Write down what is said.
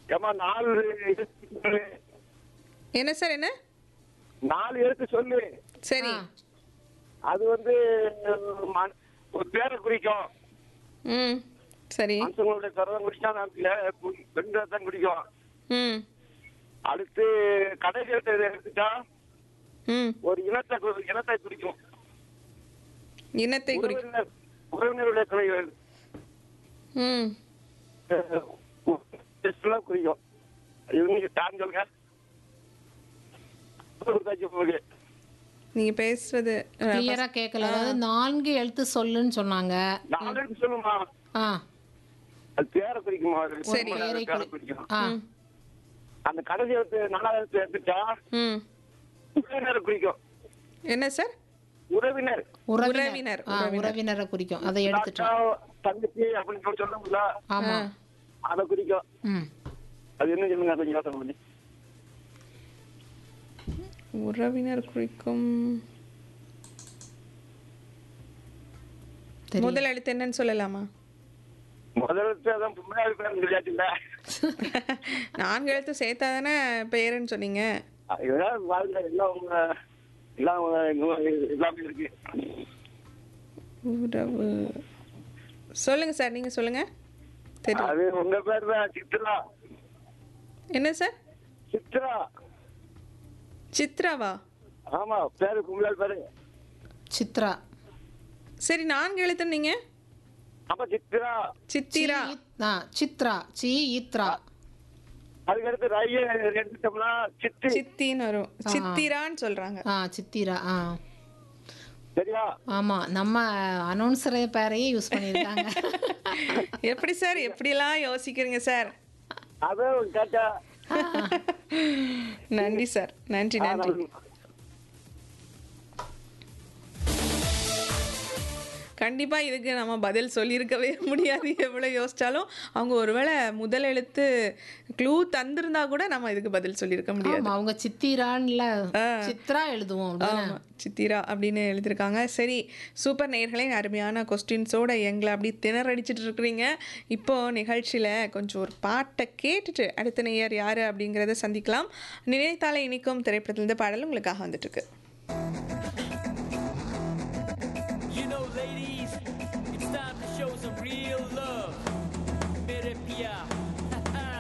ஏமா நாலு எழுத்து சொல்லு. என்ன சார் என்ன நாலு எழுத்து சொல்லு சரி ஆ. அது வந்து மன- ஒரு பேரை குறிக்கும் ம் சரி மனுஷங்களுடைய கருதம் குடிச்சா நான் பெண்களை தான் குடிக்கும் ம் அடுத்து கடைசி எழுத்து எடுத்துட்டா ம் ஒரு இனத்தை கு- இனத்தை குறிக்கும் இனத்தை குறிக்கும் உறவினர் உறவினருடைய கலைகள் ம் டெஸ்ட்லாம் குறிக்கும் இவங்க டான் சொல்லுங்க கொடுத்தாச்சு உங்களுக்கு நீங்க பேசுறது அஹ், கிளியரா கேட்கல அதாவது நான்கு எழுத்து சொல்லுன்னு சொன்னாங்க நாலு சொல்லுமா ஆ அது பேரை குறிக்குமா அது சரி. பேரை பேரை குறி- குறிக்கும் ஆ அந்த கடைசி எழுத்து நாலாவது எழுத்து எடுத்துட்டா ம் உறவினர் குறிக்கும் என்ன சார் உறவினர் உறவினர், உறவினர் ஆ, உறவினர். உறவினரை குறிக்கும் அதை எடுத்துட்டோம் தாத்தா, தங்கச்சி அப்படின்னு சொல்லி சொல்றோம்ல ஆமா அதை குறிக்கும் ம் அது என்ன சொல்லுங்க கொஞ்சம் யோசனை பண்ணி உறவினர் குறிக்கும் தெரியும். முதல் எழுத்து என்னன்னு சொல்லலாமா முதல்ல அதான் முன்னாடி பேர் சொல்லியாச்சுல்ல நான்கு எழுத்து சேர்த்தா தானே பெயருன்னு சொன்னீங்க இதெல்லாம் வாழ்க்கை எல்லாம் உங்க எல்லாம் உங்க- உங்க- எல்லாமே இருக்கு உறவு சொல்லுங்க சார் நீங்க சொல்லுங்க தெரியும் அது உங்க பேர் தான் சித்ரா என்ன சார் சித்ரா சித்ராவா ஆமா பேரு கும்பலால் பேரு சித்ரா சரி நான்கு எழுத்து நீங்க அப்ப சித்ரா சித்திரா சி- ஆ, சித்ரா சி இத்ரா அதுக்கடுத்து ரய்ய எடுத்துட்டோம்னா சித்தி சித்தின்னு வரும் சித்திரான்னு சொல்றாங்க ஆ சித்திரா ஆ சரியா ஆமா நம்ம அனௌன்சர் பேரையே யூஸ் பண்ணியிருக்காங்க எப்படி சார் எப்படிலாம் யோசிக்கிறீங்க சார் அதான் கேட்டா நன்றி சார் நன்றி நன்றி கண்டிப்பா இதுக்கு நம்ம பதில் சொல்லியிருக்கவே முடியாது எவ்வளவு யோசிச்சாலும் அவங்க ஒருவேளை முதல் எழுத்து க்ளூ தந்திருந்தா கூட நம்ம இதுக்கு பதில் சொல்லியிருக்க முடியாது ஆமா அவங்க சித்திரான்ல சித்ரா எழுதுவோம் அப்படின்னா ஆமா சித்திரா அப்படின்னு எழுதியிருக்காங்க சரி சூப்பர் நேயர்களே அருமையான கொஸ்டின்ஸோட எங்களை அப்படி திணறடிச்சிட்டு இருக்கிறீங்க இப்போ நிகழ்ச்சியில் கொஞ்சம் ஒரு பாட்டை கேட்டுட்டு அடுத்த நேயர் யார் அப்படிங்கிறத சந்திக்கலாம் நினைத்தாலே இனிக்கும் திரைப்படத்துலேருந்து பாடல் உங்களுக்காக வந்துட்டு இருக்கு